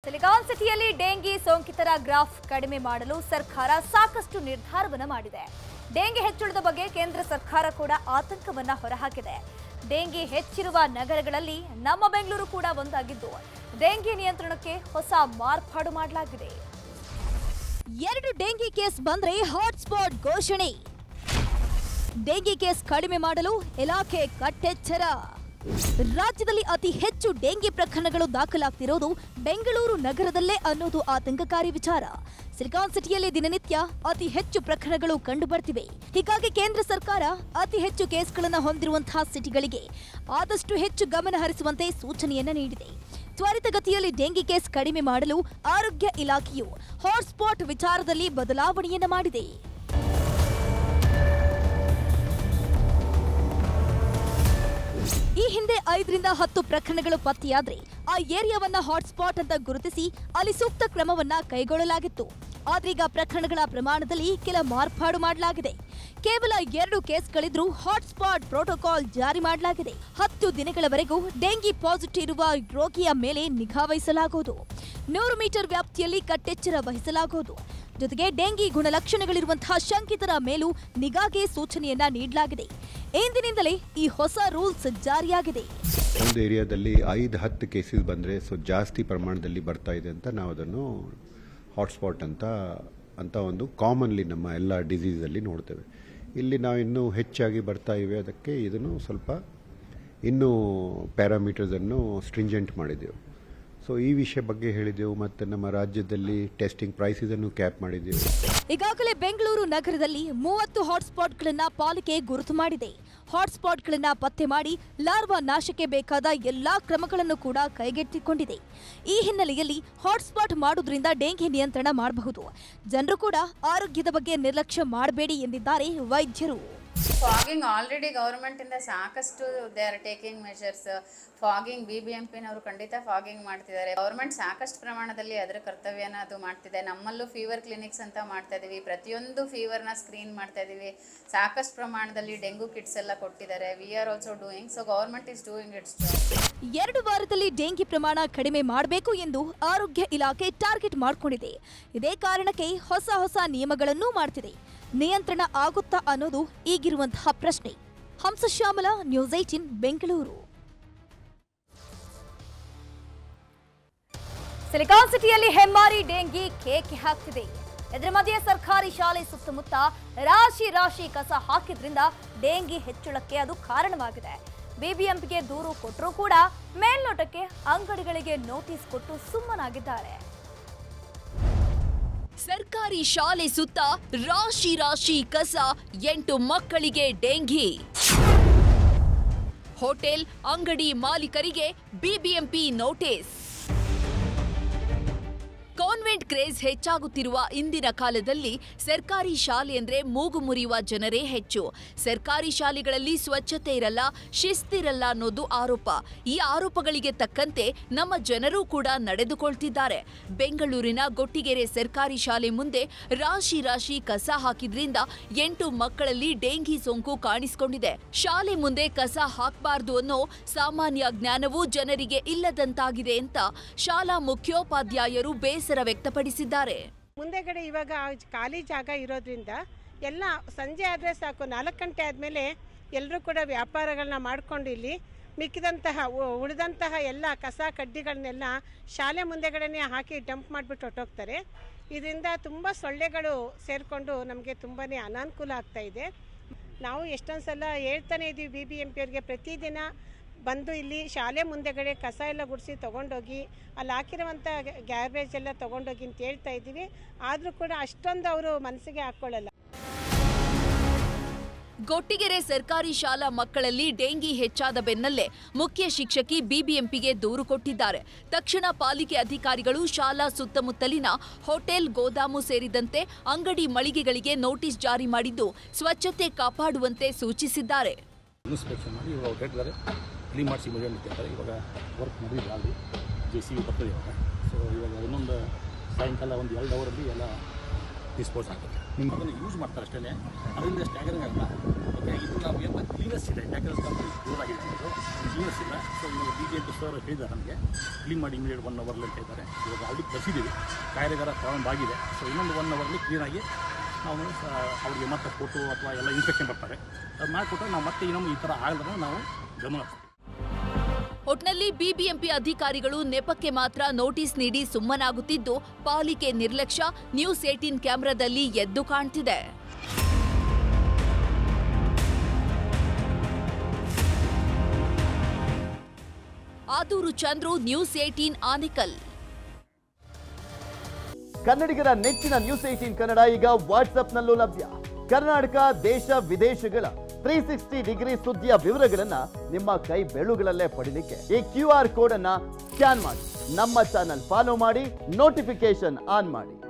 silicon ಸಿಟಿಯಲ್ಲಿ dengue ಸೋಂಕಿತರ graph ಕಡಿಮೆ ಮಾಡಲು ಸರ್ಕಾರ ಸಾಕಷ್ಟು ನಿರ್ಧಾರವನ್ನ ಮಾಡಿದೆ ಡೆಂಗಿ ಹೆಚ್ಚಳದ ಬಗ್ಗೆ ಕೇಂದ್ರ ಸರ್ಕಾರ ಕೂಡ ಆತಂಕವನ್ನ ಹೊರಹಾಕಿದೆ ಡೆಂಗಿ ಹೆಚ್ಚಿರುವ ನಗರಗಳಲ್ಲಿ ನಮ್ಮ ಬೆಂಗಳೂರು ಕೂಡ ಒಂದಾಗಿದ್ದು ಡೆಂಗಿ ನಿಯಂತ್ರಣಕ್ಕೆ ಹೊಸ ಮಾರ್ಪಾಡು ಮಾಡಲಾಗಿದೆ ಎರಡು ಡೆಂಗಿ ಕೇಸ್ ಬಂದ್ರೆ ಹಾಟ್ಸ್ಪಾಟ್ ಘೋಷಣೆ ಡೆಂಗಿ ಕೇಸ್ ಕಡಿಮೆ ಮಾಡಲು ಇಲಾಖೆ ಕಟ್ಟೆಚ್ಚರ ರಾಜ್ಯದಲ್ಲಿ ಅತಿ ಹೆಚ್ಚು ಡೆಂಗಿ ಪ್ರಕರಣಗಳು ದಾಖಲಾಗ್ತಿರೋದು ಬೆಂಗಳೂರು ನಗರದಲ್ಲೇ ಅನ್ನೋದು ಆತಂಕಕಾರಿ ವಿಚಾರ ಸಿಲಿಕಾನ್ ಸಿಟಿಯಲ್ಲಿ ದಿನನಿತ್ಯ ಅತಿ ಹೆಚ್ಚು ಪ್ರಕರಣಗಳು ಕಂಡು ಬರ್ತಿವೆ ಹೀಗಾಗಿ ಕೇಂದ್ರ ಸರ್ಕಾರ ಅತಿ ಹೆಚ್ಚು ಕೇಸ್ಗಳನ್ನು ಹೊಂದಿರುವಂತಹ ಸಿಟಿಗಳಿಗೆ ಆದಷ್ಟು ಹೆಚ್ಚು ಗಮನ ಹರಿಸುವಂತೆ ಸೂಚನೆಯನ್ನ ನೀಡಿದೆ ತ್ವರಿತಗತಿಯಲ್ಲಿ ಡೆಂಗಿ ಕೇಸ್ ಕಡಿಮೆ ಮಾಡಲು ಆರೋಗ್ಯ ಇಲಾಖೆಯು ಹಾಟ್ಸ್ಪಾಟ್ ವಿಚಾರದಲ್ಲಿ ಬದಲಾವಣೆಯನ್ನ ಮಾಡಿದೆ ಈ ಹಿಂದೆ ಐದರಿಂದ ಹತ್ತು ಪ್ರಕರಣಗಳು ಪತ್ತೆಯಾದ್ರೆ ಆ ಏರಿಯಾವನ್ನ ಹಾಟ್ಸ್ಪಾಟ್ ಅಂತ ಗುರುತಿಸಿ ಅಲ್ಲಿ ಸೂಕ್ತ ಕ್ರಮವನ್ನ ಕೈಗೊಳ್ಳಲಾಗಿತ್ತು ಆದ್ರೀಗ ಪ್ರಕರಣಗಳ ಪ್ರಮಾಣದಲ್ಲಿ ಕೆಲ ಮಾರ್ಪಾಡು ಮಾಡಲಾಗಿದೆ ಕೇವಲ ಎರಡು ಕೇಸ್ಗಳಿದ್ರೂ ಹಾಟ್ಸ್ಪಾಟ್ ಪ್ರೋಟೋಕಾಲ್ ಜಾರಿ ಮಾಡಲಾಗಿದೆ ಹತ್ತು ದಿನಗಳವರೆಗೂ ಡೆಂಗಿ ಪಾಸಿಟಿವ್ ಇರುವ ರೋಗಿಯ ಮೇಲೆ ನಿಗಾ ವಹಿಸಲಾಗುವುದು ನೂರು ಮೀಟರ್ ವ್ಯಾಪ್ತಿಯಲ್ಲಿ ಕಟ್ಟೆಚ್ಚರ ವಹಿಸಲಾಗುವುದು ಜೊತೆಗೆ ಡೆಂಗಿ ಗುಣಲಕ್ಷಣಗಳಿರುವಂತಹ ಶಂಕಿತರ ಮೇಲೂ ನಿಗಾಗೆ ಸೂಚನೆಯನ್ನ ನೀಡಲಾಗಿದೆ ಇಂದಿನಿಂದಲೇ ಈ ಹೊಸ ರೂಲ್ಸ್ ಜಾರಿಯಾಗಿದೆ ಒಂದು ಏರಿಯಾದಲ್ಲಿ ಐದು ಹತ್ತು ಕೇಸಸ್ ಬಂದರೆ ಸೊ ಜಾಸ್ತಿ ಪ್ರಮಾಣದಲ್ಲಿ ಬರ್ತಾ ಇದೆ ಅಂತ ನಾವು ಅದನ್ನು ಹಾಟ್ಸ್ಪಾಟ್ ಅಂತ ಅಂತ ಒಂದು ಕಾಮನ್ಲಿ ನಮ್ಮ ಎಲ್ಲ ಡಿಸೀಸಲ್ಲಿ ನೋಡ್ತೇವೆ ಇಲ್ಲಿ ನಾವು ಇನ್ನೂ ಹೆಚ್ಚಾಗಿ ಬರ್ತಾ ಇವೆ ಅದಕ್ಕೆ ಇದನ್ನು ಸ್ವಲ್ಪ ಇನ್ನೂ ಪ್ಯಾರಾಮೀಟರ್ಸನ್ನು ಸ್ಟ್ರಿಂಜೆಂಟ್ ಮಾಡಿದೆವು ಸೊ ಈ ವಿಷಯ ಬಗ್ಗೆ ಹೇಳಿದೆವು ಮತ್ತು ನಮ್ಮ ರಾಜ್ಯದಲ್ಲಿ ಟೆಸ್ಟಿಂಗ್ ಪ್ರೈಸನ್ನು ಕ್ಯಾಪ್ ಮಾಡಿದೆವು ಈಗಾಗಲೇ ಬೆಂಗಳೂರು ನಗರದಲ್ಲಿ ಮೂವತ್ತು ಹಾಟ್ಸ್ಪಾಟ್ಗಳನ್ನ ಪಾಲಿಕೆ ಗುರುತು ಮಾಡಿದೆ ಹಾಟ್ಸ್ಪಾಟ್ಗಳನ್ನ ಪತ್ತೆ ಮಾಡಿ ಲಾರ್ವಾ ನಾಶಕ್ಕೆ ಬೇಕಾದ ಎಲ್ಲಾ ಕ್ರಮಗಳನ್ನು ಕೂಡ ಕೈಗೆತ್ತಿಕೊಂಡಿದೆ ಈ ಹಿನ್ನೆಲೆಯಲ್ಲಿ ಹಾಟ್ಸ್ಪಾಟ್ ಮಾಡೋದ್ರಿಂದ ಡೆಂಗಿ ನಿಯಂತ್ರಣ ಮಾಡಬಹುದು ಜನರು ಕೂಡ ಆರೋಗ್ಯದ ಬಗ್ಗೆ ನಿರ್ಲಕ್ಷ್ಯ ಮಾಡಬೇಡಿ ಎಂದಿದ್ದಾರೆ ವೈದ್ಯರು ಫಾಗಿಂಗ್ ಆಲ್ರೆಡಿ ಗೌರ್ಮೆಂಟ್ ಇಂದ ಸಾಕಷ್ಟು they are taking measures fogging B B M ಪಿನವರು ಖಂಡಿತ ಫಾಗಿಂಗ್ ಮಾಡ್ತಿದ್ದಾರೆ ಗೌರ್ಮೆಂಟ್ ಸಾಕಷ್ಟು ಪ್ರಮಾಣದಲ್ಲಿ ಅದರ ಕರ್ತವ್ಯನ ಅದು ಮಾಡ್ತಿದೆ ನಮ್ಮಲ್ಲೂ ಫೀವರ್ ಕ್ಲಿನಿಕ್ಸ್ ಅಂತ ಮಾಡ್ತಾ ಇದೀವಿ ಪ್ರತಿಯೊಂದು ಫೀವರ್ನ ಸ್ಕ್ರೀನ್ ಮಾಡ್ತಾ ಇದೀವಿ ಸಾಕಷ್ಟು ಪ್ರಮಾಣದಲ್ಲಿ ಡೆಂಗು ಕಿಟ್ಸ್ ಎಲ್ಲ ಕೊಟ್ಟಿದ್ದಾರೆ we are also doing so government is doing its job ಎರಡು ವಾರದಲ್ಲಿ ಡೆಂಗಿ ಪ್ರಮಾಣ ಕಡಿಮೆ ಮಾಡಬೇಕು ಎಂದು ಆರೋಗ್ಯ ಇಲಾಖೆ ಟಾರ್ಗೆಟ್ ಮಾಡಿಕೊಂಡಿದೆ ಇದೇ ಕಾರಣಕ್ಕೆ ಹೊಸ ಹೊಸ ನಿಯಮಗಳನ್ನೂ ಮಾಡ್ತಿದೆ ನಿಯಂತ್ರಣ ಆಗುತ್ತಾ ಅನ್ನೋದು ಈಗಿರುವಂತಹ ಪ್ರಶ್ನೆ Hamsashyamala news eighteen Bengaluru silicon ಸಿಟಿಯಲ್ಲಿ ಹೆಮ್ಮಾರಿ ಡೆಂಗಿ ಕೇಕೆ ಹಾಕ್ತಿದೆ ಇದರ ಮಧ್ಯೆ ಸರ್ಕಾರಿ ಶಾಲೆ ಸುತ್ತಮುತ್ತ ರಾಶಿ ರಾಶಿ ಕಸ ಹಾಕಿದ್ರಿಂದ ಡೆಂಗಿ ಹೆಚ್ಚಳಕ್ಕೆ ಅದು ಕಾರಣವಾಗಿದೆ ಬಿಬಿಎಂಪಿಗೆ ದೂರು ಕೊಟ್ಟರೂ ಕೂಡ ಮೇಲ್ನೋಟಕ್ಕೆ ಅಂಗಡಿಗಳಿಗೆ ನೋಟಿಸ್ ಕೊಟ್ಟು ಸುಮ್ಮನಾಗಿದ್ದಾರೆ ಸರ್ಕಾರಿ ಶಾಲೆ ಸುತ್ತ ರಾಶಿ ರಾಶಿ ಕಸ ಎಂಟು ಮಕ್ಕಳಿಗೆ ಡೆಂಘಿ ಹೋಟೆಲ್ ಅಂಗಡಿ ಮಾಲೀಕರಿಗೆ ಬಿಬಿಎಂಪಿ ನೋಟಿಸ್ ಕಾನ್ವೆಂಟ್ ಕ್ರೇಜ್ ಹೆಚ್ಚಾಗುತ್ತಿರುವ ಇಂದಿನ ಕಾಲದಲ್ಲಿ ಸರ್ಕಾರಿ ಶಾಲೆ ಅಂದ್ರೆ ಮೂಗು ಮುರಿಯುವ ಜನರೇ ಹೆಚ್ಚು ಸರ್ಕಾರಿ ಶಾಲೆಗಳಲ್ಲಿ ಸ್ವಚ್ಛತೆ ಇರಲ್ಲ ಶಿಸ್ತಿರಲ್ಲ ಅನ್ನೋದು ಆರೋಪ ಈ ಆರೋಪಗಳಿಗೆ ತಕ್ಕಂತೆ ನಮ್ಮ ಜನರು ಕೂಡ ನಡೆದುಕೊಳ್ತಿದ್ದಾರೆ ಬೆಂಗಳೂರಿನ ಗೊಟ್ಟಿಗೆರೆ ಸರ್ಕಾರಿ ಶಾಲೆ ಮುಂದೆ ರಾಶಿ ರಾಶಿ ಕಸ ಹಾಕಿದ್ರಿಂದ ಎಂಟು ಮಕ್ಕಳಲ್ಲಿ ಡೆಂಗಿ ಸೋಂಕು ಕಾಣಿಸಿಕೊಂಡಿದೆ ಶಾಲೆ ಮುಂದೆ ಕಸ ಹಾಕಬಾರ್ದು ಅನ್ನೋ ಸಾಮಾನ್ಯ ಜ್ಞಾನವೂ ಜನರಿಗೆ ಇಲ್ಲದಂತಾಗಿದೆ ಅಂತ ಶಾಲಾ ಮುಖ್ಯೋಪಾಧ್ಯಾಯರು ಬೇಸರ ವ್ಯಕ್ತಪಡಿಸಿದ್ದಾರೆ ಮುಂದೆಗಡೆ ಇವಾಗ ಖಾಲಿ ಜಾಗ ಇರೋದ್ರಿಂದ ಎಲ್ಲ ಸಂಜೆ ಆದರೆ ಸಾಕು ನಾಲ್ಕು ಗಂಟೆ ಆದಮೇಲೆ ಎಲ್ಲರೂ ಕೂಡ ವ್ಯಾಪಾರಗಳನ್ನ ಮಾಡ್ಕೊಂಡು ಇಲ್ಲಿ ಮಿಕ್ಕಿದಂತಹ ಉ- ಉಳಿದಂತಹ ಎಲ್ಲ ಕಸ ಕಡ್ಡಿಗಳನ್ನೆಲ್ಲ ಶಾಲೆ ಮುಂದೆಗಡೆನೇ ಹಾಕಿ ಡಂಪ್ ಮಾಡಿಬಿಟ್ಟು ಹೊಟ್ಟೋಗ್ತಾರೆ ಇದರಿಂದ ತುಂಬ ಸೊಳ್ಳೆಗಳು ಸೇರಿಕೊಂಡು ನಮಗೆ ತುಂಬಾ ಅನಾನುಕೂಲ ಆಗ್ತಾ ಇದೆ ನಾವು ಎಷ್ಟೊಂದು ಸಲ ಹೇಳ್ತಾನೆ ಇದ್ದೀವಿ ಬಿ ಬಿ ಎಂ ಪಿ ಅವ್ರಿಗೆ ಪ್ರತಿದಿನ ಬಂದು ಇಲ್ಲಿ ಶಾಲೆ ಮುಂದೆಗಡೆ ಕಸ ಎಲ್ಲ ಗುಡಿಸಿ ತೊಗೊಂಡೋಗಿ ಅಲ್ಲಿ ಹಾಕಿರುವಂಥ ಗ್ಯಾರ್ಬೇಜ್ ಎಲ್ಲ ತೊಗೊಂಡೋಗಿ ಅಂತ ಹೇಳ್ತಾ ಇದ್ದೀವಿ ಆದರೂ ಕೂಡ ಅಷ್ಟೊಂದು ಅವರು ಮನಸ್ಸಿಗೆ ಹಾಕ್ಕೊಳ್ಳಲ್ಲ ಗೊಟ್ಟಿಗೆರೆ ಸರ್ಕಾರಿ ಶಾಲಾ ಮಕ್ಕಳಲ್ಲಿ ಡೆಂಗಿ ಹೆಚ್ಚಾದ ಬೆನ್ನಲ್ಲೇ ಮುಖ್ಯ ಶಿಕ್ಷಕಿ ಬಿಬಿಎಂಪಿಗೆ ದೂರು ಕೊಟ್ಟಿದ್ದಾರೆ ತಕ್ಷಣ ಪಾಲಿಕೆ ಅಧಿಕಾರಿಗಳು ಶಾಲಾ ಸುತ್ತಮುತ್ತಲಿನ ಹೋಟೆಲ್ ಗೋದಾಮು ಸೇರಿದಂತೆ ಅಂಗಡಿ ಮಳಿಗೆಗಳಿಗೆ ನೋಟಿಸ್ ಜಾರಿ ಮಾಡಿದ್ದು ಸ್ವಚ್ಛತೆ ಕಾಪಾಡುವಂತೆ ಸೂಚಿಸಿದ್ದಾರೆ ಇನ್ಸ್ಪೆಕ್ಷನ್ ಮಾಡಿ ಇವಾಗ ಅವ್ರು ಹೇಳಿದ್ದಾರೆ ಕ್ಲೀನ್ ಮಾಡಿಸಿ ಮದುವೆ ಅಂತಿರ್ತಾರೆ ಇವಾಗ ವರ್ಕ್ ಮಾಡಿದ್ರು ಅಲ್ಲಿ ಜೆ ಸಿ ಬಿ ಬರ್ತದೆ ಇವಾಗ ಸೊ ಇವಾಗ ಇನ್ನೊಂದು ಸಾಯಂಕಾಲ ಒಂದು ಎರಡು ಅವರಲ್ಲಿ ಎಲ್ಲ ಡಿಸ್ಪೋಸ್ ಆಗ್ತದೆ ನಿಮ್ಮ ಅದನ್ನು ಯೂಸ್ ಮಾಡ್ತಾರೆ ಅಷ್ಟೇ ಅದರಿಂದ ಸ್ಟ್ಯಾಗರಿಂಗ್ ಆಗಲ್ಲ ಓಕೆ ಅಂದರೆ ಇದು ನಾವು ಎಲ್ಲ ಕ್ಲೀನೆಸ್ ಇದೆ ಯಾಕಂದರೆ ಕಂಪ್ನಿ ಕ್ಲೋಸ್ ಆಗಿದೆ ಇದು ಕ್ಲೀನೆಸ್ ಇಲ್ಲ ಸೊ ಇವಾಗ ಬಿ ಜೆ ಪಿ ಸರ್ ಹೇಳಿದ್ದಾರೆ ನಮಗೆ ಕ್ಲೀನ್ ಮಾಡಿ ಇಮಿಡಿಯೇಟ್ ಒನ್ ಅವರ್ಲಿ ಅಂತ ಹೇಳ್ತಾರೆ ಇವಾಗ ಆಲ್ರೆಡಿ ಕಳಿಸಿದ್ದೀವಿ ಕಾರ್ಯಾಗಾರ ಪ್ರಾರಂಭ ಆಗಿದೆ ಸೊ ಇನ್ನೊಂದು ಒನ್ ಅವರ್ಲಿ ಕ್ಲೀನಾಗಿ ನಾವು ಸ- ಅವ್ರಿಗೆ ಮತ್ತೆ ಫೋಟೋ ಅಥವಾ ಎಲ್ಲ ಇನ್ಸ್ಪೆಕ್ಷನ್ ಬರ್ತಾರೆ ಅದು ಮಾಡಿಕೊಟ್ರೆ ನಾವು ಮತ್ತೆ ಇನ್ನೊಮ್ಮೆ ಈ ಥರ ಆಗಲ್ದ್ರೆ ನಾವು ಗಮನ ಹರಿಸ್ತೀವಿ ಒಟ್ನಲ್ಲಿ ಬಿಬಿಎಂಪಿ ಅಧಿಕಾರಿಗಳು ನೆಪಕ್ಕೆ ಮಾತ್ರ ನೋಟಿಸ್ ನೀಡಿ ಸುಮ್ಮನಾಗುತ್ತಿದ್ದು ಪಾಲಿಕೆ ನಿರ್ಲಕ್ಷ್ಯ ನ್ಯೂಸ್ ಏಟೀನ್ ಕ್ಯಾಮೆರಾದಲ್ಲಿ ಎದ್ದು ಕಾಣ್ತಿದೆ ಆದೂರು ಚಂದ್ರು ನ್ಯೂಸ್ ಏಟೀನ್ ಆನೇಕಲ್ ಕನ್ನಡಿಗರ ನೆಚ್ಚಿನ ನ್ಯೂಸ್ ಏಟೀನ್ ಕನ್ನಡ ಈಗ ವಾಟ್ಸ್ಆಪ್ನಲ್ಲೂ ಲಭ್ಯ ಕರ್ನಾಟಕ ದೇಶ ವಿದೇಶಗಳ ತ್ರೀ ಸಿಕ್ಸ್ಟಿ ಡಿಗ್ರಿ ಸುದ್ದಿಯ ವಿವರಗಳನ್ನ ನಿಮ್ಮ ಕೈ ಬೆರಳುಗಳಲ್ಲೇ ಪಡಿಲಿಕ್ಕೆ ಈ ಕ್ಯೂ ಆರ್ ಕೋಡ್ ಅನ್ನ ಸ್ಕ್ಯಾನ್ ಮಾಡಿ ನಮ್ಮ ಚಾನಲ್ ಫಾಲೋ ಮಾಡಿ ನೋಟಿಫಿಕೇಶನ್ ಆನ್ ಮಾಡಿ